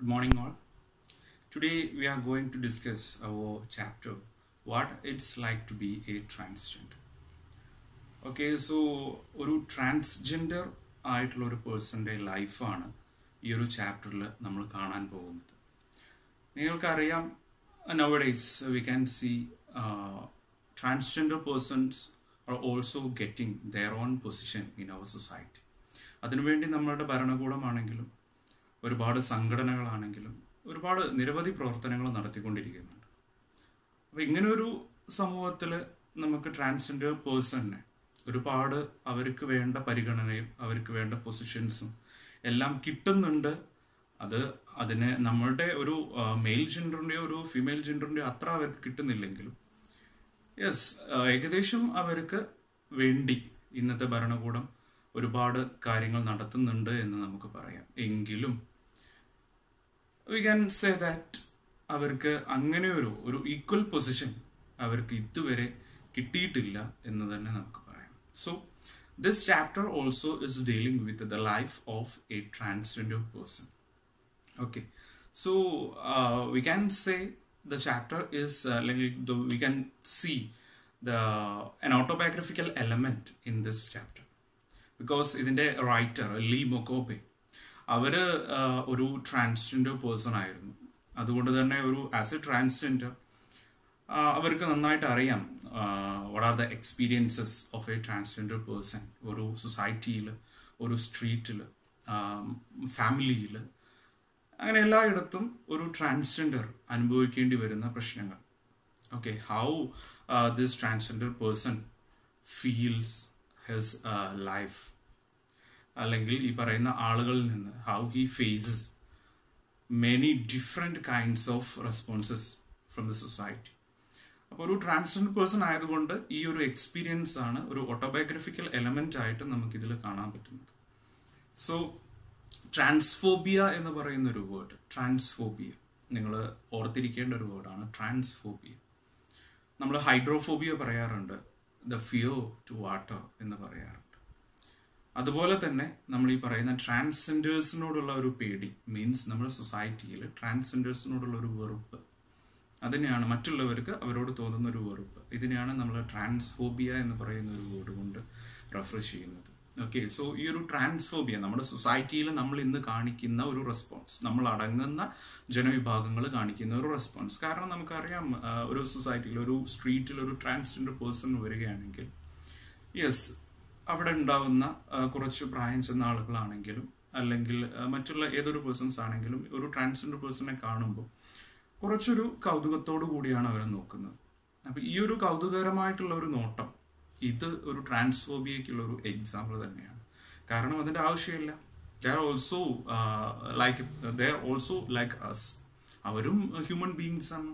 Good morning, all. Today we are going to discuss our chapter what it's like to be a transgender. Okay so ഒരു transgender ആയിട്ടുള്ള ഒരു പേഴ്സൻ്റെ ലൈഫാണ് ഈ ഒരു ചാപ്റ്ററിൽ നമ്മൾ കാണാൻ പോകുന്നത് നിങ്ങൾക്കറിയാം nowadays we can see transgender persons are also getting their on position in our society അതിനുവേണ്ടി നമ്മളുടെ ഭരണകൂടമാണെങ്കിലും ഒരുപാട് സംഘടനകളാണെങ്കിലും ഒരുപാട് നിരവധി പ്രവർത്തനങ്ങൾ നടത്തിക്കൊണ്ടിരിക്കുന്നുണ്ട് അപ്പോൾ ഇങ്ങനെ ഒരു സമൂഹത്തിൽ നമുക്ക് ട്രാൻസ്ജെൻഡർ പേഴ്സണിനെ ഒരുപാട് അവർക്ക് വേണ്ട പരിഗണനയും അവർക്ക് വേണ്ട പൊസിഷൻസും എല്ലാം കിട്ടുന്നുണ്ട് അത് അതിന് നമ്മളുടെ ഒരു മെയിൽ ജെൻഡറിൻ്റെയോ ഒരു ഫീമെയിൽ ജെൻഡറിൻ്റെയോ അത്ര അവർക്ക് കിട്ടുന്നില്ലെങ്കിലും യെസ് ഏകദേശം അവർക്ക് വേണ്ടി ഇന്നത്തെ ഭരണകൂടം ഒരുപാട് കാര്യങ്ങൾ നടത്തുന്നുണ്ട് എന്ന് നമുക്ക് പറയാം എങ്കിലും വി ക്യാൻ സേ ദാറ്റ് അവർക്ക് അങ്ങനെ ഒരു ഒരു ഈക്വൽ പൊസിഷൻ അവർക്ക് ഇതുവരെ കിട്ടിയിട്ടില്ല എന്ന് തന്നെ നമുക്ക് പറയാം so this chapter also is dealing with the life of a transgender person okay so we can say the chapter is uh, like the, we can see the an autobiographical element in this chapter because ഇതിൻ്റെ writer Lee Mokobe അവർ ഒരു transgender person ആയിരുന്നു അതുകൊണ്ട് തന്നെ ഒരു as a transgender അവർക്ക് നന്നായിട്ട് അറിയാം what are the experiences of a transgender person ഒരു സൊസൈറ്റിയിൽ ഒരു സ്ട്രീറ്റിൽ ഫാമിലിയിൽ അങ്ങനെ എല്ലായിടത്തും ഒരു ട്രാൻസ്ജെൻഡർ അനുഭവിക്കേണ്ടി വരുന്ന പ്രശ്നങ്ങൾ okay how this transgender person feels his life അല്ലെങ്കിൽ ഈ പറയുന്ന ആളുകളിൽ നിന്ന് how he faces many different kinds of responses from the society അപ്പോൾ ഒരു ട്രാൻസ്ജെൻഡർ പേഴ്സൺ ആയതുകൊണ്ട് ഈ ഒരു എക്സ്പീരിയൻസ് ആണ് ഒരു ഓട്ടോബയോഗ്രഫിക്കൽ എലമെൻ്റ് ആയിട്ട് നമുക്കിതിൽ കാണാൻ പറ്റുന്നത് സോ ട്രാൻസ്ഫോബിയ എന്ന് പറയുന്ന ഒരു വേർഡ് ട്രാൻസ്ഫോബിയ നിങ്ങൾ ഓർത്തിരിക്കേണ്ട ഒരു വേർഡാണ് ട്രാൻസ്ഫോബിയ നമ്മൾ ഹൈഡ്രോഫോബിയ പറയാറുണ്ട് ദ ഫിയർ ടു വാട്ടർ എന്ന് പറയാറുണ്ട് അതുപോലെ തന്നെ നമ്മൾ ഈ പറയുന്ന ട്രാൻസ്ജെൻഡേഴ്സിനോടുള്ള ഒരു പേടി മീൻസ് നമ്മുടെ സൊസൈറ്റിയിൽ ട്രാൻസ്ജെൻഡേഴ്സിനോടുള്ള ഒരു വെറുപ്പ് അതിനെയാണ് മറ്റുള്ളവർക്ക് അവരോട് തോന്നുന്ന ഒരു വെറുപ്പ് ഇതിനെയാണ് നമ്മൾ ട്രാൻസ്ഫോബിയ എന്ന് പറയുന്ന ഒരു വേർഡ് കൊണ്ട് റെഫർ ചെയ്യുന്നത് ഓക്കെ സോ ഈ ഒരു ട്രാൻസ്ഫോബിയ നമ്മുടെ സൊസൈറ്റിയിൽ നമ്മൾ ഇന്ന് കാണിക്കുന്ന ഒരു റെസ്പോൺസ് നമ്മൾ അടങ്ങുന്ന ജനവിഭാഗങ്ങൾ കാണിക്കുന്ന ഒരു റെസ്പോൺസ് കാരണം നമുക്കറിയാം ഒരു സൊസൈറ്റിയിൽ ഒരു സ്ട്രീറ്റിൽ ഒരു ട്രാൻസ്ജെൻഡർ പേഴ്സൺ വരികയാണെങ്കിൽ യെസ് അവിടെ ഉണ്ടാവുന്ന കുറച്ച് പ്രായം ചെന്ന ആളുകളാണെങ്കിലും അല്ലെങ്കിൽ മറ്റുള്ള ഏതൊരു പേഴ്സൺസ് ആണെങ്കിലും ഒരു ട്രാൻസ്ജെൻഡർ പേഴ്സണെ കാണുമ്പോൾ കുറച്ചൊരു കൗതുകത്തോടു കൂടിയാണ് അവരെ നോക്കുന്നത് അപ്പം ഈ ഒരു കൗതുകകരമായിട്ടുള്ള ഒരു നോട്ടം ഇത് ഒരു ട്രാൻസ്ഫോബിയക്കുള്ള ഒരു എക്സാമ്പിൾ തന്നെയാണ് കാരണം അതിൻ്റെ ആവശ്യമില്ല they are also like they are also like us അവരും ഹ്യൂമൻ ബീങ്സ് ആണ്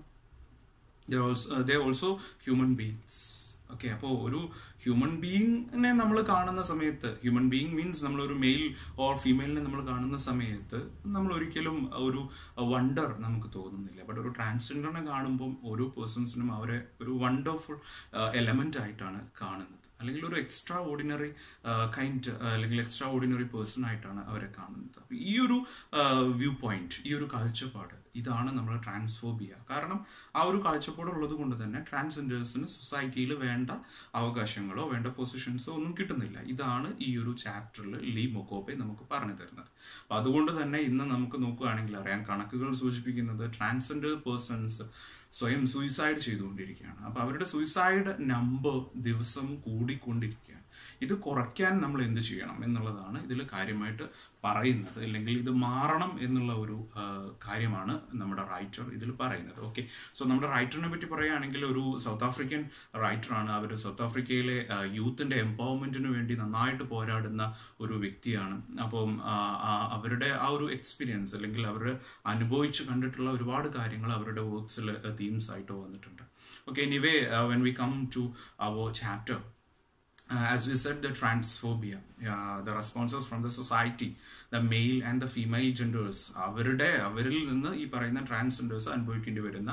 they also they also human beings okay അപ്പോൾ ഒരു ഹ്യൂമൻ ബീങ്ങിനെ നമ്മൾ കാണുന്ന സമയത്ത് ഹ്യൂമൻ ബീങ് മീൻസ് നമ്മൾ ഒരു മെയിൽ ഓർ ഫീമെയിലിനെ നമ്മൾ കാണുന്ന സമയത്ത് നമ്മൾ ഒരിക്കലും ഒരു വണ്ടർ നമുക്ക് തോന്നുന്നില്ല ബട്ട് ഒരു ട്രാൻസ്ജെൻഡറിനെ കാണുമ്പം ഓരോ പേഴ്സൺസിനും അവരെ ഒരു വണ്ടർഫുൾ എലമെൻ്റ് ആയിട്ടാണ് കാണുന്നത് അല്ലെങ്കിൽ ഒരു എക്സ്ട്രാ ഓർഡിനറി കൈൻഡ് അല്ലെങ്കിൽ എക്സ്ട്രാ ഓർഡിനറി പേഴ്സൺ ആയിട്ടാണ് അവരെ കാണുന്നത് അപ്പോൾ ഈ ഒരു വ്യൂ പോയിന്റ് ഈ ഒരു കാഴ്ചപ്പാട് ഇതാണ് നമ്മൾ ട്രാൻസ്ഫോബിയ കാരണം ആ ഒരു കാഴ്ചപ്പാടുള്ളത് കൊണ്ട് തന്നെ ട്രാൻസ്ജെൻഡേഴ്സിന് സൊസൈറ്റിയിൽ വേണ്ട അവകാശങ്ങളോ വേണ്ട പൊസിഷൻസോ ഒന്നും കിട്ടുന്നില്ല ഇതാണ് ഈ ഒരു ചാപ്റ്ററിൽ ലീ മൊക്കോപ്പെ നമുക്ക് പറഞ്ഞു തരുന്നത് അപ്പം അതുകൊണ്ട് തന്നെ ഇന്ന് നമുക്ക് നോക്കുകയാണെങ്കിൽ അറിയാം കണക്കുകൾ സൂചിപ്പിക്കുന്നത് ട്രാൻസ്ജെൻഡർ പേഴ്സൺസ് സ്വയം സൂയിസൈഡ് ചെയ്തുകൊണ്ടിരിക്കുകയാണ് അപ്പോൾ അവരുടെ സൂയിസൈഡ് നമ്പർ ദിവസം കൂടിക്കൊണ്ടിരിക്കുകയാണ് ഇത് കുറയ്ക്കാൻ നമ്മൾ എന്ത് ചെയ്യണം എന്നുള്ളതാണ് ഇതിൽ കാര്യമായിട്ട് പറയുന്നത് അല്ലെങ്കിൽ ഇത് മാറണം എന്നുള്ള ഒരു കാര്യമാണ് നമ്മുടെ റൈറ്റർ ഇതിൽ പറയുന്നത് ഓക്കെ സോ നമ്മുടെ റൈറ്ററിനെ പറ്റി പറയുകയാണെങ്കിൽ ഒരു സൗത്ത് ആഫ്രിക്കൻ റൈറ്ററാണ് അവർ സൗത്ത് ആഫ്രിക്കയിലെ യൂത്തിൻ്റെ എംപവർമെൻറ്റിന് വേണ്ടി നന്നായിട്ട് പോരാടുന്ന ഒരു വ്യക്തിയാണ് അപ്പം അവരുടെ ആ ഒരു എക്സ്പീരിയൻസ് അല്ലെങ്കിൽ അവർ അനുഭവിച്ച് കണ്ടിട്ടുള്ള ഒരുപാട് കാര്യങ്ങൾ അവരുടെ വർക്ക്സിൽ തീംസ് ആയിട്ട് വന്നിട്ടുണ്ട് okay anyway when we come to our chapter uh, as we said, the transphobia, uh, the responses from the society, the male and the female genders, അവരുടെ അവരിൽ നിന്ന് ഈ പറയുന്ന ട്രാൻസ്ജെൻഡേഴ്സ് അനുഭവിക്കേണ്ടി വരുന്ന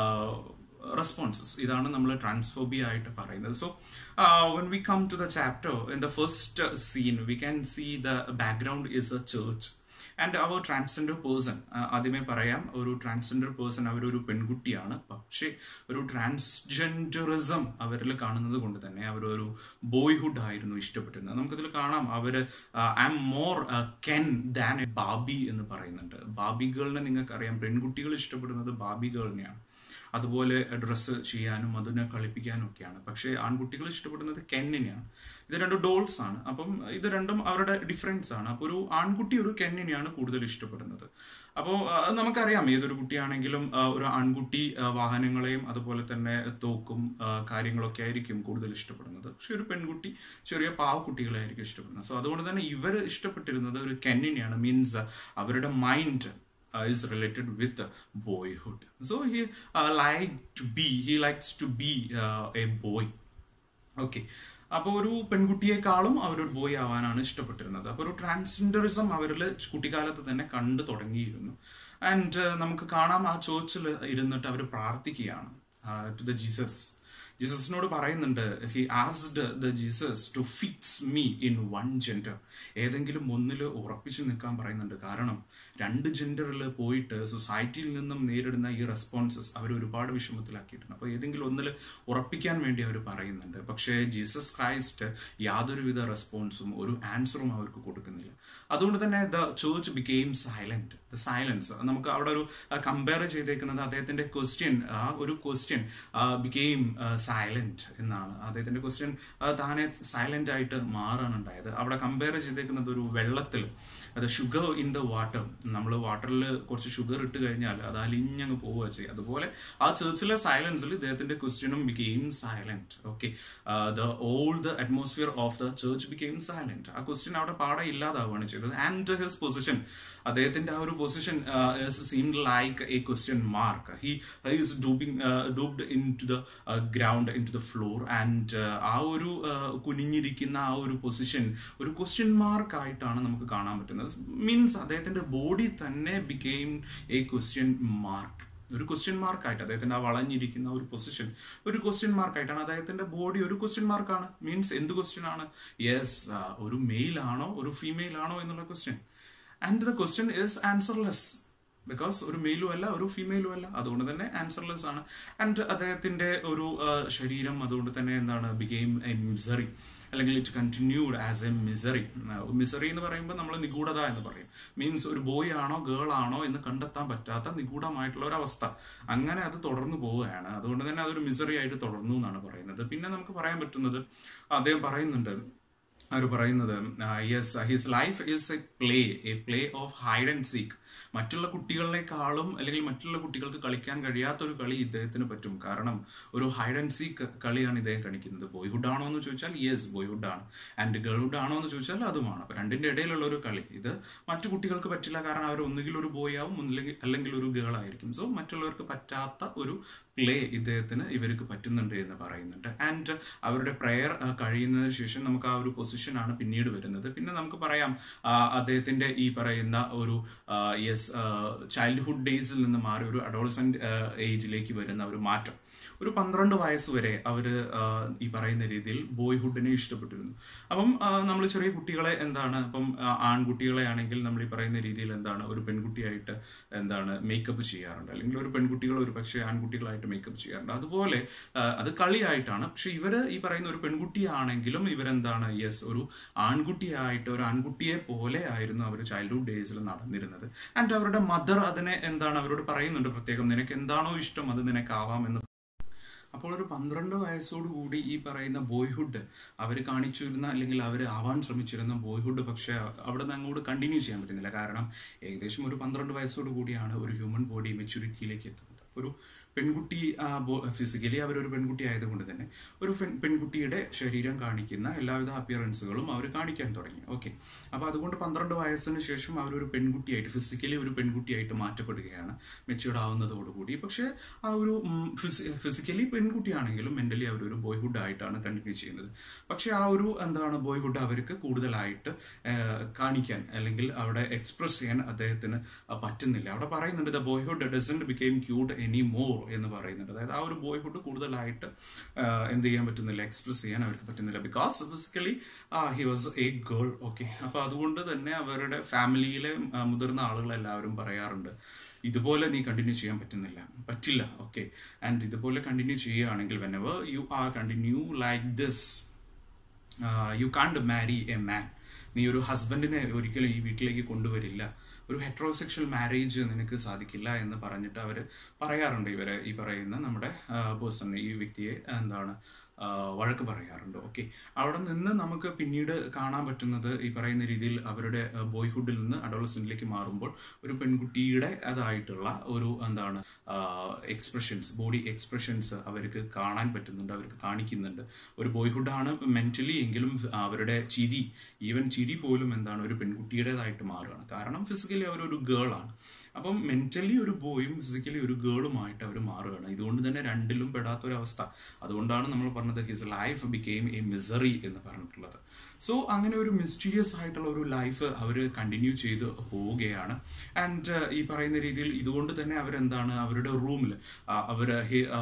റെസ്പോൺസസ് ഇതാണ് നമ്മൾ ട്രാൻസ്ഫോബിയ ആയിട്ട് പറയുന്നത് so when we come to the chapter in the first scene we can see the background is a church and our transgender person ആദ്യമേ പറയാം ഒരു ട്രാൻസ്ജെൻഡർ പേഴ്സൺ അവരൊരു പെൺകുട്ടിയാണ് പക്ഷേ ഒരു ട്രാൻസ്ജെൻഡറിസം അവരിൽ കാണുന്നത് കൊണ്ട് തന്നെ അവരൊരു ബോയ്ഹുഡ് ആയിരുന്നു ഇഷ്ടപ്പെട്ടിരുന്നത് നമുക്കിതിൽ കാണാം അവർ I'm more Ken than a ബാബി എന്ന് പറയുന്നുണ്ട് ബാബി ഗേളിനെ നിങ്ങൾക്കറിയാം പെൺകുട്ടികൾ ഇഷ്ടപ്പെടുന്നത് ബാബി ഗേളിനെയാണ് അതുപോലെ ഡ്രസ്സ് ചെയ്യാനും അതിനെ കളിപ്പിക്കാനും ഒക്കെയാണ് പക്ഷേ ആൺകുട്ടികൾ ഇഷ്ടപ്പെടുന്നത് കെന്നിനെയാണ് ഇത് രണ്ടും ഡോൾസ് ആണ് അപ്പം ഇത് രണ്ടും അവരുടെ ഡിഫറൻസ് ആണ് അപ്പോൾ ഒരു ആൺകുട്ടി ഒരു കെന്നിനെയാണ് കൂടുതൽ ഇഷ്ടപ്പെടുന്നത് അപ്പോൾ നമുക്കറിയാം ഏതൊരു കുട്ടിയാണെങ്കിലും ഒരു ആൺകുട്ടി വാഹനങ്ങളെയും അതുപോലെ തന്നെ തോക്കും കാര്യങ്ങളൊക്കെ ആയിരിക്കും കൂടുതൽ ഇഷ്ടപ്പെടുന്നത് പക്ഷെ ഒരു പെൺകുട്ടി ചെറിയ പാവക്കുട്ടികളായിരിക്കും ഇഷ്ടപ്പെടുന്നത് സോ അതുകൊണ്ട് തന്നെ ഇവർ ഇഷ്ടപ്പെട്ടിരുന്നത് ഒരു കെന്നിനെയാണ് മീൻസ് അവരുടെ mind uh, is related with uh, boyhood. So he uh, liked to be, he likes to be uh, a boy. Okay അപ്പോൾ ഒരു പെൺകുട്ടിയെക്കാളും അവരൊരു ബോയ് ആവാനാണ് ഇഷ്ടപ്പെട്ടിരുന്നത് അപ്പോൾ ഒരു ട്രാൻസ്ജെൻഡറിസം അവരിൽ കുട്ടിക്കാലത്ത് തന്നെ കണ്ടു തുടങ്ങിയിരുന്നു ആൻഡ് നമുക്ക് കാണാം ആ ചേർച്ചിൽ ഇരുന്നിട്ട് അവർ പ്രാർത്ഥിക്കുകയാണ് ടു ദ ജീസസ് ജീസസിനോട് പറയുന്നുണ്ട് he asked the Jesus to fix me in one gender ഏതെങ്കിലും ഒന്നിൽ ഉറപ്പിച്ചു നിൽക്കാൻ പറയുന്നുണ്ട് കാരണം രണ്ട് ജെൻഡറിൽ പോയിട്ട് സൊസൈറ്റിയിൽ നിന്നും നേരിടുന്ന ഈ റെസ്പോൺസസ് അവർ ഒരുപാട് വിഷമത്തിലാക്കിയിട്ടുണ്ട് അപ്പോൾ ഏതെങ്കിലും ഒന്നിൽ ഉറപ്പിക്കാൻ വേണ്ടി അവർ പറയുന്നുണ്ട് പക്ഷേ ജീസസ് ക്രൈസ്റ്റ് യാതൊരുവിധ റെസ്പോൺസും ഒരു ആൻസറും അവർക്ക് കൊടുക്കുന്നില്ല അതുകൊണ്ട് തന്നെ the church became silent the silence നമുക്ക് അവിടെ ഒരു കമ്പയർ ചെയ്തേക്കുന്നത് അദ്ദേഹത്തിന്റെ ക്വസ്റ്റ്യൻ ആ ഒരു ക്വസ്റ്റ്യൻ ബിക്കെയിം സൈലന്റ് എന്നാണ് അദ്ദേഹത്തിന്റെ ക്വസ്റ്റ്യൻ താനെ സൈലന്റ് ആയിട്ട് മാറാണ് ഉണ്ടായത് അവിടെ കമ്പയർ ചെയ്തേക്കുന്നത് ഒരു വെള്ളത്തിൽ അത് ഷുഗർ ഇൻ ദ വാട്ടർ നമ്മൾ വാട്ടറിൽ കുറച്ച് ഷുഗർ ഇട്ട് കഴിഞ്ഞാൽ അത് അലിഞ്ഞങ്ങ് പോവുക ചെയ്യും അതുപോലെ ആ ചേർച്ചിലെ സൈലൻസിൽ ഇദ്ദേഹത്തിന്റെ ക്വസ്റ്റ്യനും became silent okay the all the atmosphere of the church became silent ആ ക്വസ്റ്റ്യൻ അവിടെ പാടെ ഇല്ലാതാവുകയാണ് ചെയ്തത് ആൻഡ് ഹിസ് പൊസിഷൻ അദ്ദേഹത്തിന്റെ ആ ഒരു position seem like a question mark he is dubbing dubbed into the ground into the floor and ആ ഒരു കുനിഞ്ഞിരിക്കുന്ന ആ ഒരു പൊസിഷൻ ഒരു ക്വസ്റ്റ്യൻ മാർക്ക് ആയിട്ടാണ് നമുക്ക് കാണാൻ പറ്റുന്നത് മീൻസ് അദ്ദേഹത്തിന്റെ ബോഡി തന്നെ ബിക്കെയിം എ ക്വസ്റ്റ്യൻ മാർക്ക് ഒരു ക്വസ്റ്റ്യൻ മാർക്കായിട്ട് അദ്ദേഹത്തിന്റെ ആ വളഞ്ഞിരിക്കുന്ന ഒരു പൊസിഷൻ ഒരു ക്വസ്റ്റ്യൻ മാർക്കായിട്ടാണ് അദ്ദേഹത്തിന്റെ ബോഡി ഒരു ക്വസ്റ്റ്യൻ മാർക്കാണ് മീൻസ് എന്ത് ക്വസ്റ്റ്യൻ ആണ് യെസ് ഒരു മെയിൽ ആണോ ഒരു ഫീമെയിൽ ആണോ എന്നുള്ള question and the question is answerless because ഒരു മെയിലും അല്ല ഒരു ഫീമെയിലും അല്ല അതുകൊണ്ട് തന്നെ ആൻസർലെസ് ആണ് ആൻഡ് അദ്ദേഹത്തിന്റെ ഒരു ശരീരം അതുകൊണ്ട് തന്നെ എന്താണ് ബിഗെയിം എ മിസറി അല്ലെങ്കിൽ it continued as a misery misery എന്ന് പറയുമ്പോൾ നമ്മൾ നിഗൂഢത എന്ന് പറയും മീൻസ് ഒരു ബോയ് ആണോ ഗേൾ ആണോ എന്ന് കണ്ടെത്താൻ പറ്റാത്ത നിഗൂഢമായിട്ടുള്ള ഒരു അവസ്ഥ അങ്ങനെ അത് തുടർന്നു പോവുകയാണ് അതുകൊണ്ട് തന്നെ അതൊരു മിസറി ആയിട്ട് തുടർന്നു എന്നാണ് പറയുന്നത് പിന്നെ നമുക്ക് പറയാൻ പറ്റുന്നത് അദ്ദേഹം പറയുന്നുണ്ട് അവർ പറയുന്നത് yes his life is a play a play of hide and seek മറ്റുള്ള കുട്ടികളെക്കാളും അല്ലെങ്കിൽ മറ്റുള്ള കുട്ടികൾക്ക് കളിക്കാൻ കഴിയാത്ത ഒരു കളി ഇദ്ദേഹത്തിന് പറ്റും കാരണം ഒരു ഹൈഡ് ആൻഡ് സീക്ക് കളിയാണ് ഇദ്ദേഹം കളിക്കുന്നത് ബോയ്ഹുഡ് ആണോ എന്ന് ചോദിച്ചാൽ യെസ് ബോയ്ഹുഡ് ആണ് ആൻഡ് ഗേൾഹുഡ് ആണോ എന്ന് ചോദിച്ചാൽ അതുമാണ് അപ്പൊ രണ്ടിന്റെ ഇടയിലുള്ള ഒരു കളി ഇത് മറ്റു കുട്ടികൾക്ക് പറ്റില്ല കാരണം അവർ ഒന്നുകിൽ ഒരു ബോയ് ആവും ഒന്നുകിൽ അല്ലെങ്കിൽ ഒരു ഗേൾ ആയിരിക്കും സോ മറ്റുള്ളവർക്ക് പറ്റാത്ത ഒരു പ്ലേ ഇദ്ദേഹത്തിന് ഇവർക്ക് പറ്റുന്നുണ്ട് എന്ന് പറയുന്നുണ്ട് ആൻഡ് അവരുടെ പ്രെയർ കഴിയുന്നതിന് ശേഷം നമുക്ക് ആ ഒരു പൊസിഷനാണ് പിന്നീട് വരുന്നത് പിന്നെ നമുക്ക് പറയാം അദ്ദേഹത്തിന്റെ ഈ പറയുന്ന ഒരു യെസ് ചൈൽഡ്ഹുഡ് ഡേയ്സിൽ നിന്ന് മാറി ഒരു അഡോൾസെന്റ് ഏജിലേക്ക് വരുന്ന ഒരു മാറ്റം ഒരു പന്ത്രണ്ട് വയസ്സ് വരെ അവർ ഈ പറയുന്ന രീതിയിൽ ബോയ്ഹുഡിനെ ഇഷ്ടപ്പെട്ടിരുന്നു അപ്പം നമ്മൾ ചെറിയ കുട്ടികളെ എന്താണ് അപ്പം ആൺകുട്ടികളെ ആണെങ്കിൽ നമ്മൾ ഈ പറയുന്ന രീതിയിൽ എന്താണ് ഒരു പെൺകുട്ടിയായിട്ട് എന്താണ് മേക്കപ്പ് ചെയ്യാറുണ്ട് അല്ലെങ്കിൽ ഒരു പെൺകുട്ടികൾ ഒരു പക്ഷേ ആൺകുട്ടികളായിട്ട് മേക്കപ്പ് ചെയ്യാറുണ്ട് അതുപോലെ അത് കളിയായിട്ടാണ് പക്ഷെ ഇവര് ഈ പറയുന്ന ഒരു പെൺകുട്ടിയാണെങ്കിലും ഇവരെന്താണ് യെസ് ഒരു ആൺകുട്ടിയായിട്ട് ഒരു ആൺകുട്ടിയെ പോലെ ആയിരുന്നു അവർ ചൈൽഡ്ഹുഡ് ഡേയ്സിൽ നടന്നിരുന്നത് ആൻഡ് അവരുടെ മദർ അതിനെ എന്താണ് അവരോട് പറയുന്നുണ്ട് പ്രത്യേകം നിനക്ക് എന്താണോ ഇഷ്ടം അത് നിനക്കാവാം എന്ന് അപ്പോൾ ഒരു പന്ത്രണ്ട് വയസ്സോടുകൂടി ഈ പറയുന്ന ബോയ്ഹുഡ് അവർ കാണിച്ചിരുന്ന അല്ലെങ്കിൽ അവർ ആവാൻ ശ്രമിച്ചിരുന്ന ബോയ്ഹുഡ് പക്ഷേ അവിടെ നിന്ന് അങ്ങോട്ട് കണ്ടിന്യൂ ചെയ്യാൻ പറ്റുന്നില്ല കാരണം ഏകദേശം ഒരു പന്ത്രണ്ട് വയസ്സോടു കൂടിയാണ് ഒരു ഹ്യൂമൻ ബോഡി മെച്യൂരിറ്റിയിലേക്ക് എത്തുന്നത് ഒരു പെൺകുട്ടി ഫിസിക്കലി അവരൊരു പെൺകുട്ടി ആയതുകൊണ്ട് തന്നെ ഒരു പെൺകുട്ടിയുടെ ശരീരം കാണിക്കുന്ന എല്ലാവിധ അപ്പിയറൻസുകളും അവർ കാണിക്കാൻ തുടങ്ങി ഓക്കെ അപ്പോൾ അതുകൊണ്ട് പന്ത്രണ്ട് വയസ്സിന് ശേഷം അവരൊരു പെൺകുട്ടിയായിട്ട് ഫിസിക്കലി ഒരു പെൺകുട്ടിയായിട്ട് മാറ്റപ്പെടുകയാണ് മെച്യൂർഡ് ആവുന്നതോടുകൂടി പക്ഷേ ആ ഒരു ഫിസിക്കലി പെൺകുട്ടിയാണെങ്കിലും മെന്റലി അവരൊരു ബോയ്ഹുഡ് ആയിട്ടാണ് കണ്ടിന്യൂ ചെയ്യുന്നത് പക്ഷേ ആ ഒരു എന്താണ് ബോയ്ഹുഡ് അവർക്ക് കൂടുതലായിട്ട് കാണിക്കാൻ അല്ലെങ്കിൽ അവിടെ എക്സ്പ്രസ് ചെയ്യാൻ അദ്ദേഹത്തിന് പറ്റുന്നില്ല അവിടെ പറയുന്നുണ്ട് the boyhood doesn't became cute anymore എന്ന് പറയുന്നുണ്ട് അതായത് ആ ഒരു ബോയ്ഹുഡ് കൂടുതലായിട്ട് ആഹ്, എന്ത് ചെയ്യാൻ പറ്റുന്നില്ല എക്സ്പ്രസ് ചെയ്യാൻ അവർക്ക് പറ്റുന്നില്ല because physically he was a girl okay അപ്പോൾ അതുകൊണ്ട് തന്നെ അവരുടെ ഫാമിലിയിലെ ആഹ്, മുതിർന്ന ആളുകൾ എല്ലാവരും പറയാറുണ്ട് ഇതുപോലെ നീ കണ്ടിന്യൂ ചെയ്യാൻ പറ്റുന്നില്ല പറ്റില്ല ഓക്കെ ആൻഡ് ഇതുപോലെ കണ്ടിന്യൂ ചെയ്യുകയാണെങ്കിൽ whenever you are continue like this you can't marry a man നീ ഒരു ഹസ്ബൻഡിനെ ഒരിക്കലും ഈ വീട്ടിലേക്ക് കൊണ്ടുവരില്ല ഒരു ഹെട്രോസെക്ഷൽ മാരേജ് നിനക്ക് സാധിക്കില്ല എന്ന് പറഞ്ഞിട്ട് അവർ പറയാറുണ്ട് ഇവരെ ഈ പറയുന്ന നമ്മുടെ പേഴ്സൺ ഈ വ്യക്തിയെ എന്താണ് ആ, വഴക്ക് പറയാറുണ്ട് ഓക്കെ അവിടെ നിന്ന് നമുക്ക് പിന്നീട് കാണാൻ പറ്റുന്നത് ഈ പറയുന്ന രീതിയിൽ അവരുടെ ബോയ്ഹുഡിൽ നിന്ന് അഡോളസെന്റിലേക്ക് മാറുമ്പോൾ ഒരു പെൺകുട്ടിയുടെ അതായിട്ടുള്ള ഒരു എന്താണ് എക്സ്പ്രഷൻസ് ബോഡി എക്സ്പ്രഷൻസ് അവർക്ക് കാണാൻ പറ്റുന്നുണ്ട് അവർക്ക് കാണിക്കുന്നുണ്ട് ഒരു ബോയ്ഹുഡാണ് മെന്റലി എങ്കിലും അവരുടെ ചിരി ഈവൻ ചിരി പോലും എന്താണ് ഒരു പെൺകുട്ടിയുടേതായിട്ട് മാറുകയാണ് കാരണം ഫിസിക്കലി അവരൊരു ഗേൾ ആണ് അപ്പം മെന്റലി ഒരു ബോയും ഫിസിക്കലി ഒരു ഗേളുമായിട്ട് അവർ മാറുകയാണ് ഇതുകൊണ്ട് തന്നെ രണ്ടിലും പെടാത്ത ഒരു അവസ്ഥ അതുകൊണ്ടാണ് നമ്മൾ പറഞ്ഞത് his life became a misery എന്ന് പറഞ്ഞിട്ടുള്ളത് സോ അങ്ങനെ ഒരു മിസ്റ്റീരിയസ് ആയിട്ടുള്ള ഒരു ലൈഫ് അവർ കണ്ടിന്യൂ ചെയ്ത് പോവുകയാണ് ആൻഡ് ഈ പറയുന്ന രീതിയിൽ ഇതുകൊണ്ട് തന്നെ അവരെന്താണ് അവരുടെ റൂമിൽ അവർ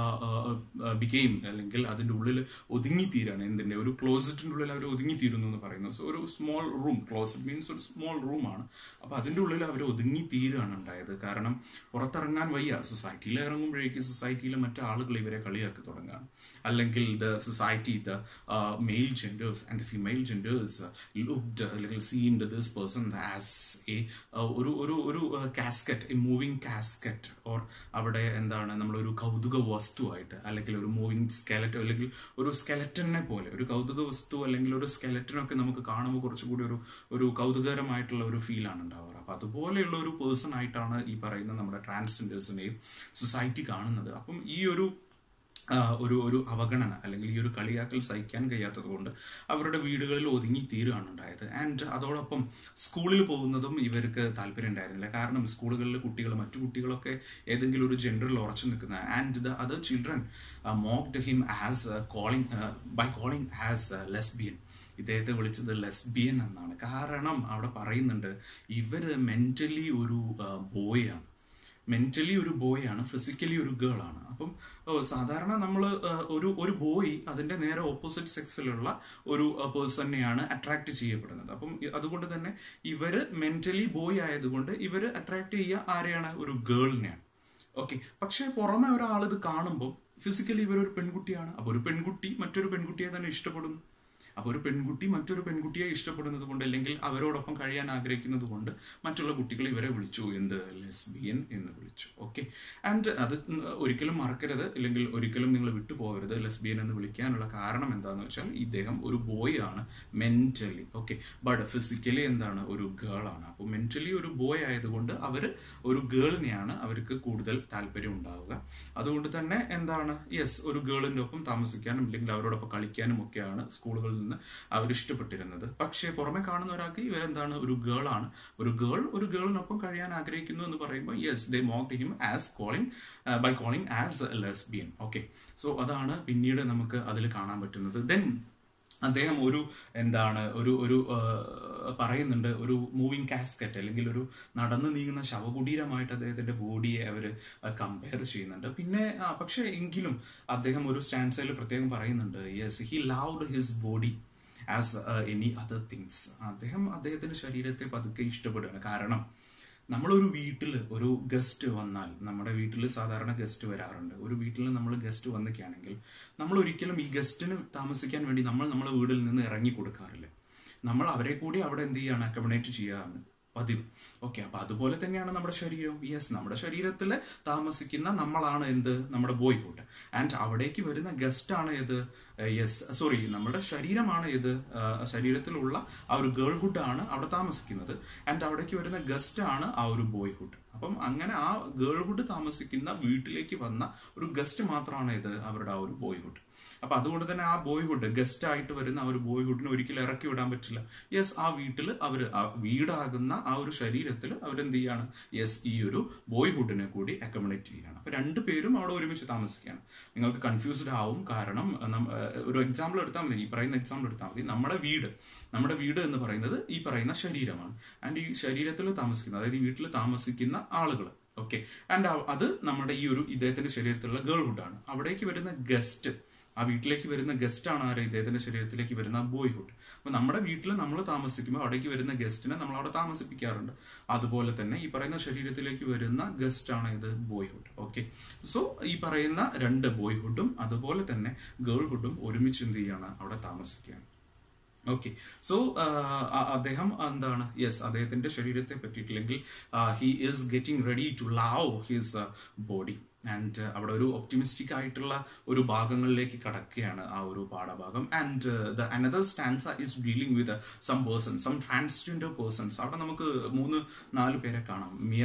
ബിക്കെയിം അല്ലെങ്കിൽ അതിൻ്റെ ഉള്ളിൽ ഒതുങ്ങിത്തീരാണ് എന്തിൻ്റെ ഒരു ക്ലോസറ്റിൻ്റെ ഉള്ളിൽ അവർ ഒതുങ്ങിത്തീരുന്നു എന്ന് പറയുന്നു സോ ഒരു സ്മോൾ റൂം ക്ലോസറ്റ് മീൻസ് ഒരു സ്മോൾ റൂമാണ് അപ്പോൾ അതിൻ്റെ ഉള്ളിൽ അവർ ഒതുങ്ങിത്തീരുകയാണ് ഉണ്ടായത് കാരണം പുറത്തിറങ്ങാൻ വയ്യ സൊസൈറ്റിയിൽ ഇറങ്ങുമ്പോഴേക്ക് സൊസൈറ്റിയിലെ മറ്റു ആളുകൾ ഇവരെ കളിയാക്കി തുടങ്ങുകയാണ് അല്ലെങ്കിൽ the society the male genders and the female genders looked അല്ലെങ്കിൽ seened this person as a ഒരു ഒരു ഒരു casket a moving casket or അവിടെ എന്താണ് നമ്മളൊരു കൗതുക വസ്തുവായിട്ട് അല്ലെങ്കിൽ ഒരു മൂവിങ് സ്കെലറ്റ് അല്ലെങ്കിൽ ഒരു സ്കെലറ്റനെ പോലെ ഒരു കൗതുക വസ്തു അല്ലെങ്കിൽ ഒരു സ്കെലറ്റനൊക്കെ നമുക്ക് കാണുമ്പോൾ കുറച്ചുകൂടി ഒരു ഒരു കൗതുകരമായിട്ടുള്ള ഒരു ഫീലാണ് ഉണ്ടാവാറ് അപ്പം അതുപോലെയുള്ള ഒരു പേഴ്സൺ ആയിട്ടാണ് ഈ പറയുന്ന നമ്മുടെ ട്രാൻസ്ജെൻഡേഴ്സിനെയും സൊസൈറ്റി കാണുന്നത് അപ്പം ഈ ഒരു ആ, ഒരു ഒരു അവഗണന അല്ലെങ്കിൽ ഈ ഒരു കളിയാക്കൽ സഹിക്കാൻ കഴിയാത്തത് കൊണ്ട് അവരുടെ വീടുകളിൽ ഒതുങ്ങി തീരുകയാണ് ഉണ്ടായത് ആൻഡ് അതോടൊപ്പം സ്കൂളിൽ പോകുന്നതും ഇവർക്ക് താല്പര്യം ഉണ്ടായിരുന്നില്ല കാരണം സ്കൂളുകളിൽ കുട്ടികൾ മറ്റു കുട്ടികളൊക്കെ ഏതെങ്കിലും ഒരു ജെൻഡറിൽ ഉറച്ചു നിൽക്കുന്ന and the other children mocked him as calling by calling as lesbian ഇദ്ദേഹത്തെ വിളിച്ചത് ലെസ്ബിയൻ എന്നാണ് കാരണം അവിടെ പറയുന്നുണ്ട് ഇവര് മെന്റലി ഒരു ബോയ് ആണ് മെന്റലി ഒരു ബോയ് ആണ് ഫിസിക്കലി ഒരു ഗേൾ ആണ് അപ്പം ഓ, സാധാരണ നമ്മൾ ഒരു ഒരു ബോയ് അതിന്റെ നേരെ ഓപ്പോസിറ്റ് സെക്സിലുള്ള ഒരു പേഴ്സണെയാണ് അട്രാക്ട് ചെയ്യപ്പെടുന്നത് അപ്പം ഇ- അതുകൊണ്ട് തന്നെ ഇവര് മെന്റലി ബോയ് ആയതുകൊണ്ട് ഇവര് അട്രാക്ട് ചെയ്യുക ആരെയാണ് ഒരു ഗേളിനെയാണ് ഓക്കെ പക്ഷെ പുറമെ ഒരാൾ ഇത് കാണുമ്പോൾ ഫിസിക്കലി ഇവരൊരു പെൺകുട്ടിയാണ് അപ്പോൾ ഒരു പെൺകുട്ടി മറ്റൊരു പെൺകുട്ടിയെ തന്നെ ഇഷ്ടപ്പെടുന്നു അപ്പോൾ ഒരു പെൺകുട്ടി മറ്റൊരു പെൺകുട്ടിയെ ഇഷ്ടപ്പെടുന്നത് കൊണ്ട് അല്ലെങ്കിൽ അവരോടൊപ്പം കഴിയാൻ ആഗ്രഹിക്കുന്നത് കൊണ്ട് മറ്റുള്ള കുട്ടികൾ ഇവരെ വിളിച്ചു എന്ത് ലെസ്ബിയൻ എന്ന് വിളിച്ചു ഓക്കെ ആൻഡ് അത് ഒരിക്കലും മറക്കരുത് അല്ലെങ്കിൽ ഒരിക്കലും നിങ്ങൾ വിട്ടുപോകരുത് ലെസ്ബിയൻ എന്ന് വിളിക്കാനുള്ള കാരണം എന്താണെന്ന് വെച്ചാൽ ഇദ്ദേഹം ഒരു ബോയ് ആണ് മെന്റലി ഓക്കെ ബട്ട് ഫിസിക്കലി എന്താണ് ഒരു ഗേൾ ആണ് അപ്പോൾ മെന്റലി ഒരു ബോയ് ആയതുകൊണ്ട് അവർ ഒരു ഗേളിനെയാണ് അവർക്ക് കൂടുതൽ താല്പര്യം ഉണ്ടാവുക അതുകൊണ്ട് തന്നെ എന്താണ് യെസ് ഒരു ഗേളിൻ്റെ ഒപ്പം താമസിക്കാനും അല്ലെങ്കിൽ അവരോടൊപ്പം കളിക്കാനും ഒക്കെയാണ് സ്കൂളുകളിൽ നിന്ന് അവർ ഇഷ്ടപ്പെട്ടിരുന്നത് പക്ഷേ പുറമെ കാണുന്ന ഒരാൾക്ക് ഇവരെന്താണ് ഒരു ഗേൾ ആണ് ഒരു ഗേൾ ഒരു ഗേളിനൊപ്പം കഴിയാൻ ആഗ്രഹിക്കുന്നു എന്ന് പറയുമ്പോൾ yes they mock him as calling by calling as lesbian okay so അതാണ് പിന്നീട് നമുക്ക് അതിൽ കാണാൻ പറ്റുന്നത് ദെൻ അദ്ദേഹം ഒരു എന്താണ് ഒരു ഒരു ആ, പറയുന്നുണ്ട് ഒരു മൂവിങ് കാസ്കറ്റ് അല്ലെങ്കിൽ ഒരു നടന്നു നീങ്ങുന്ന ശവകുടീരമായിട്ട് അദ്ദേഹത്തിന്റെ ബോഡിയെ അവർ കമ്പയർ ചെയ്യുന്നുണ്ട് പിന്നെ ആ, പക്ഷേ എങ്കിലും അദ്ദേഹം ഒരു സ്റ്റാൻസയിൽ പ്രത്യേകം പറയുന്നുണ്ട് yes he loved his body as any other things അദ്ദേഹം അദ്ദേഹത്തിന്റെ ശരീരത്തെ പതുക്കെ ഇഷ്ടപ്പെടുകയാണ് കാരണം നമ്മളൊരു വീട്ടിൽ ഒരു ഗസ്റ്റ് വന്നാൽ നമ്മുടെ വീട്ടിൽ സാധാരണ ഗസ്റ്റ് വരാറുണ്ട് ഒരു വീട്ടിൽ നമ്മൾ ഗസ്റ്റ് വന്നിക്കുകയാണെങ്കിൽ നമ്മൾ ഒരിക്കലും ഈ ഗസ്റ്റിന് താമസിക്കാൻ വേണ്ടി നമ്മൾ നമ്മുടെ വീട്ടിൽ നിന്ന് ഇറങ്ങി കൊടുക്കാറില്ല നമ്മൾ അവരെ കൂടി അവിടെ എന്ത് ചെയ്യാണ് അക്കമഡേറ്റ് ചെയ്യാറാണ് പതിവ് ഓക്കെ അപ്പൊ അതുപോലെ തന്നെയാണ് നമ്മുടെ ശരീരവും യെസ് നമ്മുടെ ശരീരത്തിൽ താമസിക്കുന്ന നമ്മളാണ് എന്ത് നമ്മുടെ ബോയ്ഹുഡ് ആൻഡ് അവിടേക്ക് വരുന്ന ഗസ്റ്റ് ആണ് ഏത് യെസ് സോറി നമ്മുടെ ശരീരമാണ് ഏത് ആ, ശരീരത്തിലുള്ള ആ ഒരു ഗേൾഹുഡ് ആണ് അവിടെ താമസിക്കുന്നത് ആൻഡ് അവിടേക്ക് വരുന്ന ഗസ്റ്റ് ആണ് ആ ഒരു ബോയ്ഹുഡ് അപ്പം അങ്ങനെ ആ ഗേൾഹുഡ് താമസിക്കുന്ന വീട്ടിലേക്ക് വന്ന ഒരു ഗസ്റ്റ് മാത്രമാണ് ഇത് അവരുടെ ആ ഒരു ബോയ്ഹുഡ് അപ്പൊ അതുകൊണ്ട് തന്നെ ആ ബോയ്ഹുഡ് ഗസ്റ്റ് ആയിട്ട് വരുന്ന ആ ഒരു ബോയ്ഹുഡിനെ ഒരിക്കലും ഇറക്കി വിടാൻ പറ്റില്ല യെസ് ആ വീട്ടിൽ അവർ വീടാകുന്ന ആ ഒരു ശരീരത്തിൽ അവരെന്ത് ചെയ്യാണ് യെസ് ഈ ഒരു ബോയ്ഹുഡിനെ കൂടി അക്കോമഡേറ്റ് ചെയ്യുകയാണ് അപ്പൊ രണ്ടുപേരും അവിടെ ഒരുമിച്ച് താമസിക്കുകയാണ് നിങ്ങൾക്ക് കൺഫ്യൂസ്ഡ് ആവും കാരണം അഹ് നം- അഹ് ഒരു എക്സാമ്പിൾ എടുത്താൽ മതി ഈ പറയുന്ന എക്സാമ്പിൾ എടുത്താൽ മതി നമ്മുടെ വീട് നമ്മുടെ വീട് എന്ന് പറയുന്നത് ഈ പറയുന്ന ശരീരമാണ് ആൻഡ് ഈ ശരീരത്തിൽ താമസിക്കുന്ന അതായത് ഈ വീട്ടിൽ താമസിക്കുന്ന ആളുകൾ ഓക്കെ ആൻഡ് അത് നമ്മുടെ ഈ ഒരു ഇദ്ദേഹത്തിന്റെ ശരീരത്തിലുള്ള ഗേൾഹുഡ് ആണ് അവിടേക്ക് വരുന്ന ഗസ്റ്റ് ആ വീട്ടിലേക്ക് വരുന്ന ഗസ്റ്റ് ആണ് ആര് ഇദ്ദേഹത്തിന്റെ ശരീരത്തിലേക്ക് വരുന്ന ബോയ്ഹുഡ് അപ്പൊ നമ്മുടെ വീട്ടിൽ നമ്മൾ താമസിക്കുമ്പോൾ അവിടേക്ക് വരുന്ന ഗസ്റ്റിനെ നമ്മൾ അവിടെ താമസിപ്പിക്കാറുണ്ട് അതുപോലെ തന്നെ ഈ പറയുന്ന ശരീരത്തിലേക്ക് വരുന്ന ഗസ്റ്റ് ആണ് ഇത് ബോയ്ഹുഡ് ഓക്കെ സോ ഈ പറയുന്ന രണ്ട് ബോയ്ഹുഡും അതുപോലെ തന്നെ ഗേൾഹുഡും ഒരുമിച്ച് എന്ത് ചെയ്യാണ് അവിടെ താമസിക്കുകയാണ് ഓക്കെ സോ അദ്ദേഹം എന്താണ് യെസ് അദ്ദേഹത്തിന്റെ ശരീരത്തെ പറ്റിയിട്ടില്ലെങ്കിൽ he is getting ready to love his body and അവിടെ ഒരു ഒപ്റ്റിമിസ്റ്റിക് ആയിട്ടുള്ള ഒരു ഭാഗങ്ങളിലേക്ക് കടക്കുകയാണ് ആ ഒരു പാഠഭാഗം and the another stanza is dealing with some person some transgender persons അവിടെ നമുക്ക് മൂന്ന് നാല് പേരെ കാണാം Mia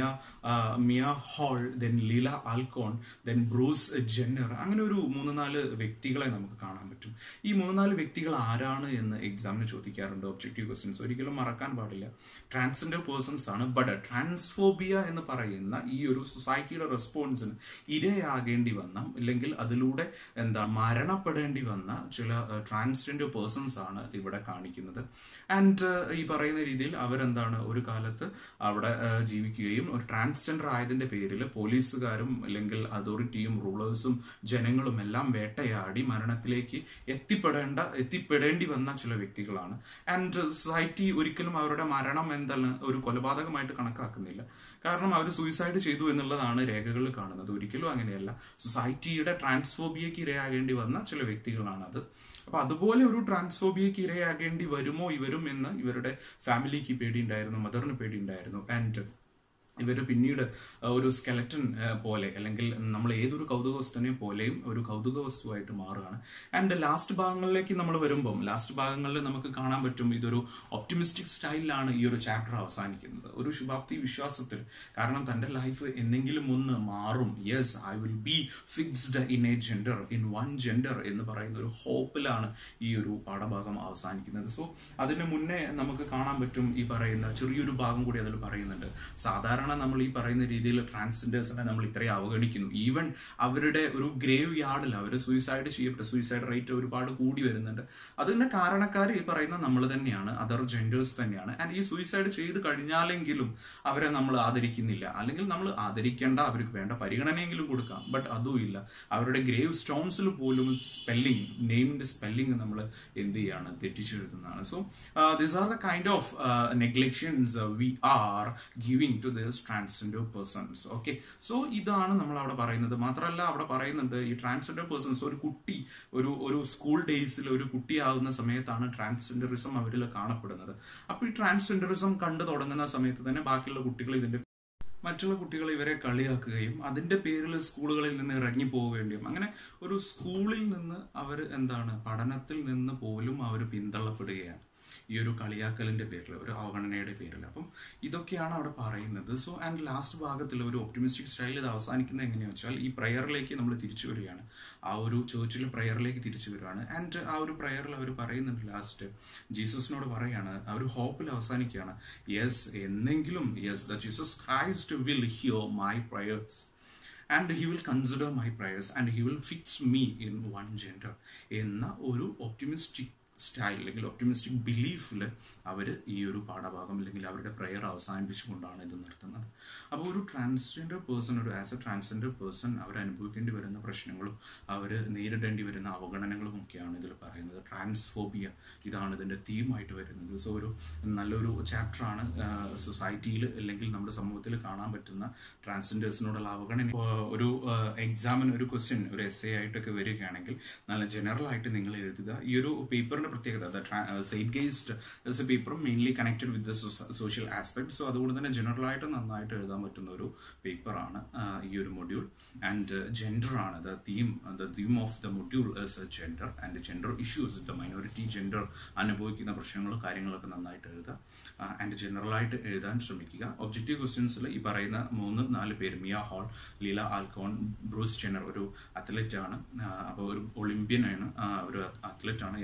Mia Hall then Leelah Alcorn then Bruce Jenner അങ്ങനെ ഒരു മൂന്ന് നാല് വ്യക്തികളെ നമുക്ക് കാണാൻ പറ്റും ഈ മൂന്ന് നാല് വ്യക്തികൾ ആരാണ് എന്ന് എക്സാമിന് ചോദിക്കാറുണ്ട് ഒബ്ജക്റ്റീവ് ക്വസ്റ്റ്യൻസ് ഒരിക്കലും മറക്കാൻ പാടില്ല ട്രാൻസ്ജെൻഡർ പേഴ്സൺസ് ആണ് ബട്ട് ട്രാൻസ്ഫോബിയ എന്ന് പറയുന്ന ഈ ഒരു സൊസൈറ്റിയുടെ റെസ്പോൺസിന് ഇരയാകേണ്ടി വന്ന ഇല്ലെങ്കിൽ അതിലൂടെ എന്താ മരണപ്പെടേണ്ടി വന്ന ചില ട്രാൻസ്ജെൻഡർ പേഴ്സൺസ് ആണ് ഇവിടെ കാണിക്കുന്നത് ആൻഡ് ഈ പറയുന്ന രീതിയിൽ അവരെന്താണ് ഒരു കാലത്ത് അവിടെ ജീവിക്കുകയും ഒരു ട്രാൻസ്ജെൻഡർ ആയതിന്റെ പേരിൽ പോലീസുകാരും അല്ലെങ്കിൽ അതോറിറ്റിയും റൂളേഴ്സും ജനങ്ങളും എല്ലാം വേട്ടയാടി മരണത്തിലേക്ക് എത്തിപ്പെടേണ്ട എത്തിപ്പെടേണ്ടി വന്ന ചില വ്യക്തികളാണ് ആൻഡ് സൊസൈറ്റി ഒരിക്കലും അവരുടെ മരണം എന്താണ് ഒരു കൊലപാതകമായിട്ട് കണക്കാക്കുന്നില്ല കാരണം അവർ സൂയിസൈഡ് ചെയ്തു എന്നുള്ളതാണ് രേഖകളിൽ കാണുന്നത് ഒരിക്കലും അങ്ങനെയല്ല സൊസൈറ്റിയുടെ ട്രാൻസ്ഫോബിയക്ക് ഇരയാകേണ്ടി വന്ന ചില വ്യക്തികളാണ് അത് അപ്പൊ അതുപോലെ ഒരു ട്രാൻസ്ഫോബിയക്ക് ഇരയാകേണ്ടി വരുമോ ഇവരും എന്ന് ഇവരുടെ ഫാമിലിക്ക് പേടിയുണ്ടായിരുന്നു മദറിന് പേടിയുണ്ടായിരുന്നു ആൻഡ് ഇവർ പിന്നീട് ഒരു സ്കെലറ്റൻ പോലെ അല്ലെങ്കിൽ നമ്മൾ ഏതൊരു കൗതുക വസ്തുവിനെ പോലെയും ഒരു കൗതുക വസ്തുവായിട്ട് മാറുകയാണ് ആൻഡ് ലാസ്റ്റ് ഭാഗങ്ങളിലേക്ക് നമ്മൾ വരുമ്പം ലാസ്റ്റ് ഭാഗങ്ങളിൽ നമുക്ക് കാണാൻ പറ്റും ഇതൊരു ഒപ്റ്റിമിസ്റ്റിക് സ്റ്റൈലിലാണ് ഈ ഒരു ചാപ്റ്റർ അവസാനിക്കുന്നത് ഒരു ശുഭാപ്തി വിശ്വാസത്തിൽ കാരണം തൻ്റെ ലൈഫ് എന്തെങ്കിലും ഒന്ന് മാറും yes I will be fixed in a gender in one gender എന്ന് പറയുന്ന ഒരു ഹോപ്പിലാണ് ഈ ഒരു പാഠഭാഗം അവസാനിക്കുന്നത് സോ അതിന് മുന്നേ നമുക്ക് കാണാൻ പറ്റും ഈ പറയുന്ന ചെറിയൊരു ഭാഗം കൂടി അതിൽ പറയുന്നുണ്ട് സാധാരണ കാരണം നമ്മൾ ഈ പറയുന്ന രീതിയിൽ ട്രാൻസ്ജെൻഡേഴ്സിനെ നമ്മൾ ഇത്രയും അവഗണിക്കുന്നു ഈവൻ അവരുടെ ഒരു ഗ്രേവ് യാർഡിൽ അവർ സൂയിസൈഡ് ചെയ്യപ്പെട്ട സൂയിസൈഡ് റേറ്റ് ഒരുപാട് കൂടി വരുന്നുണ്ട് അതിന്റെ കാരണക്കാർ ഈ പറയുന്ന നമ്മൾ തന്നെയാണ് അതർ ജെൻഡേഴ്സ് തന്നെയാണ് ആൻഡ് ഈ സൂയിസൈഡ് ചെയ്ത് കഴിഞ്ഞാലെങ്കിലും അവരെ നമ്മൾ ആദരിക്കുന്നില്ല അല്ലെങ്കിൽ നമ്മൾ ആദരിക്കേണ്ട അവർക്ക് വേണ്ട പരിഗണനയെങ്കിലും കൊടുക്കാം ബട്ട് അതും ഇല്ല അവരുടെ ഗ്രേവ് സ്റ്റോൺസിൽ പോലും സ്പെല്ലിംഗ് നെയിമിന്റെ സ്പെല്ലിംഗ് നമ്മൾ എന്ത് ചെയ്യാണ് തെറ്റിച്ചെഴുതുന്നതാണ് so this are the kind of neglections we are giving to this transgender persons okay so ഇതാണ് നമ്മൾ അവിടെ പറയുന്നത് മാത്രമല്ല അവിടെ പറയുന്നുണ്ട് ഈ ട്രാൻസ്ജെൻഡർ പേഴ്സൺസ് ഒരു കുട്ടി ഒരു ഒരു സ്കൂൾ ഡേയ്സിൽ ഒരു കുട്ടിയാകുന്ന സമയത്താണ് ട്രാൻസ്ജെൻഡറിസം അവരിൽ കാണപ്പെടുന്നത് അപ്പോൾ ഈ ട്രാൻസ്ജെൻഡറിസം കണ്ടു തുടങ്ങുന്ന സമയത്ത് തന്നെ ബാക്കിയുള്ള കുട്ടികൾ ഇതിന്റെ മറ്റുള്ള കുട്ടികൾ ഇവരെ കളിയാക്കുകയും അതിന്റെ പേരിൽ സ്കൂളുകളിൽ നിന്ന് ഇറങ്ങി പോവുകയും അങ്ങനെ ഒരു സ്കൂളിൽ നിന്ന് അവർ എന്താണ് പഠനത്തിൽ നിന്ന് പോലും അവർ പിന്തള്ളപ്പെടുകയാണ് ഈ ഒരു കളിയാക്കലിന്റെ പേരിൽ ഒരു അവഗണനയുടെ പേരിൽ അപ്പം ഇതൊക്കെയാണ് അവിടെ പറയുന്നത് സോ ആൻഡ് ലാസ്റ്റ് ഭാഗത്തിൽ ഒരു ഒപ്റ്റിമിസ്റ്റിക് സ്റ്റൈൽ ഇത് അവസാനിക്കുന്നത് എങ്ങനെയാണെന്ന് വെച്ചാൽ ഈ പ്രയറിലേക്ക് നമ്മൾ തിരിച്ചു വരികയാണ് ആ ഒരു ചേർച്ചിലെ പ്രയറിലേക്ക് തിരിച്ചു വരികയാണ് ആൻഡ് ആ ഒരു പ്രയറിൽ അവർ പറയുന്നുണ്ട് ലാസ്റ്റ് ജീസസിനോട് പറയാണ് ആ ഒരു ഹോപ്പിൽ അവസാനിക്കുകയാണ് യെസ് എന്നെങ്കിലും yes the Jesus Christ will hear my prayers and he will consider my prayers and he will fix me in one gender എന്ന ഒരു ഒപ്റ്റിമിസ്റ്റിക് സ്റ്റൈൽ അല്ലെങ്കിൽ ഒപ്റ്റിമിസ്റ്റിക് ബിലീഫിൽ അവർ ഈ ഒരു പാഠഭാഗം അല്ലെങ്കിൽ അവരുടെ പ്രെയർ അവസാനിപ്പിച്ചുകൊണ്ടാണ് ഇത് നിർത്തുന്നത് അപ്പോൾ ഒരു ട്രാൻസ്ജെൻഡർ പേഴ്സൺ ഒരു ആസ് എ ട്രാൻസ്ജെൻഡർ പേഴ്സൺ അവർ അനുഭവിക്കേണ്ടി വരുന്ന പ്രശ്നങ്ങളും അവർ നേരിടേണ്ടി വരുന്ന അവഗണനകളും ഒക്കെയാണ് ഇതിൽ പറയുന്നത് ട്രാൻസ്ഫോബിയ ഇതാണ് ഇതിൻ്റെ തീമായിട്ട് വരുന്നത് സോ ഒരു നല്ലൊരു ചാപ്റ്ററാണ് സൊസൈറ്റിയിൽ അല്ലെങ്കിൽ നമ്മുടെ സമൂഹത്തിൽ കാണാൻ പറ്റുന്ന ട്രാൻസ്ജെൻഡേഴ്സിനോടുള്ള അവഗണന ഒരു എക്സാമിന് ഒരു ക്വസ്റ്റ്യൻ ഒരു എസ് എ ആയിട്ടൊക്കെ വരികയാണെങ്കിൽ നല്ല ജനറൽ ആയിട്ട് നിങ്ങൾ എഴുതുക ഈ ഒരു പേപ്പറിന്റെ പ്രത്യേകത zeitgeist is a paper mainly connected with the social aspect so അതുകൊണ്ട് തന്നെ ജനറൽ ആയിട്ട് നന്നായിട്ട് എഴുതാൻ പറ്റുന്ന ഒരു പേപ്പറാണ് ഈ ഒരു മൊഡ്യൂൾ ആൻഡ് ജെൻഡർ ആണ് the theme the theme of the module is a gender and gender issues the minority gender അനുഭവിക്കുന്ന പ്രശ്നങ്ങളും കാര്യങ്ങളൊക്കെ നന്നായിട്ട് എഴുതുക ആൻഡ് ജനറൽ ആയിട്ട് എഴുതാൻ ശ്രമിക്കുക ഒബ്ജക്റ്റീവ് ക്വസ്റ്റ്യൻസിൽ ഈ പറയുന്ന മൂന്ന് നാല് പേര് Mia Hall Leelah Alcorn Bruce Jenner ഒരു അത്ലറ്റ് ആണ് അപ്പോൾ ഒരു ഒളിമ്പ്യൻ ആണ് ഒരു അത്ലറ്റ് ആണ് എന്നിട്ട് പോലും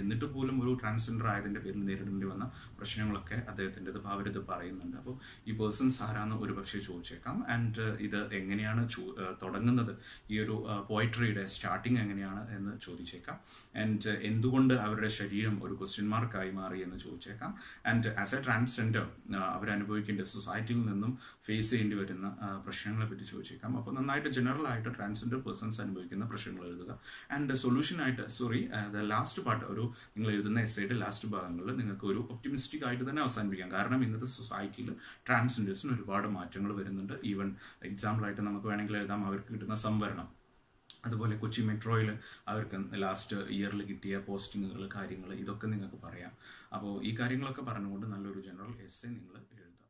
പോലും ഒരു ട്രാൻസ്ജെൻഡർ ആയതിൻ്റെ പേരിൽ നേരിടേണ്ടി വന്ന പ്രശ്നങ്ങളൊക്കെ അദ്ദേഹത്തിൻ്റെത് അവരിത് പറയുന്നുണ്ട് അപ്പോൾ ഈ പേഴ്സൺസ് ആരാന്ന് ഒരു പക്ഷേ ചോദിച്ചേക്കാം ആൻഡ് ഇത് എങ്ങനെയാണ് ചോ- ഏഹ് തുടങ്ങുന്നത് ഈ ഒരു പോയിട്രിയുടെ സ്റ്റാർട്ടിങ് എങ്ങനെയാണ് എന്ന് ചോദിച്ചേക്കാം ആൻഡ് എന്തുകൊണ്ട് അവരുടെ ശരീരം ഒരു ക്വസ്റ്റ്യൻ മാർക്കായി മാറി എന്ന് ചോദിച്ചേക്കാം ആൻഡ് ആസ് എ ട്രാൻസ്ജെൻഡർ അവരനുഭവിക്കേണ്ട സൊസൈറ്റിയിൽ നിന്നും ഫേസ് ചെയ്യേണ്ടി വരുന്ന ആ, പ്രശ്നങ്ങളെ പറ്റി ചോദിച്ചേക്കാം അപ്പോൾ നന്നായിട്ട് ജനറൽ ആയിട്ട് ട്രാൻസ്ജെൻഡർ പേഴ്സൺസ് അനുഭവിക്കുന്ന പ്രശ്നങ്ങൾ എഴുതുക ആൻഡ് സൊല്യൂഷൻ ആയിട്ട് സോറി ദ ലാസ്റ്റ് പാർട്ട് ഒരു നിങ്ങൾ എഴുതുന്ന എസ്സൈയുടെ ലാസ്റ്റ് ഭാഗങ്ങളിൽ നിങ്ങൾക്ക് ഒരു ഒപ്റ്റിമിസ്റ്റിക് ആയിട്ട് തന്നെ അവസാനിപ്പിക്കാം കാരണം ഇന്നത്തെ സൊസൈറ്റിയിൽ ട്രാൻസ്ജെൻഡേഴ്സിന് ഒരുപാട് മാറ്റങ്ങൾ വരുന്നുണ്ട് ഈവൻ എക്സാമ്പിളായിട്ട് നമുക്ക് വേണമെങ്കിൽ എഴുതാം അവർക്ക് കിട്ടുന്ന സംവരണം അതുപോലെ കൊച്ചി മെട്രോയിൽ അവർക്ക് ലാസ്റ്റ് ഇയറിൽ കിട്ടിയ പോസ്റ്റിങ്ങുകൾ കാര്യങ്ങൾ ഇതൊക്കെ നിങ്ങൾക്ക് പറയാം അപ്പോൾ ഈ കാര്യങ്ങളൊക്കെ പറഞ്ഞുകൊണ്ട് നല്ലൊരു ജനറൽ എസ് നിങ്ങൾ എഴുതാം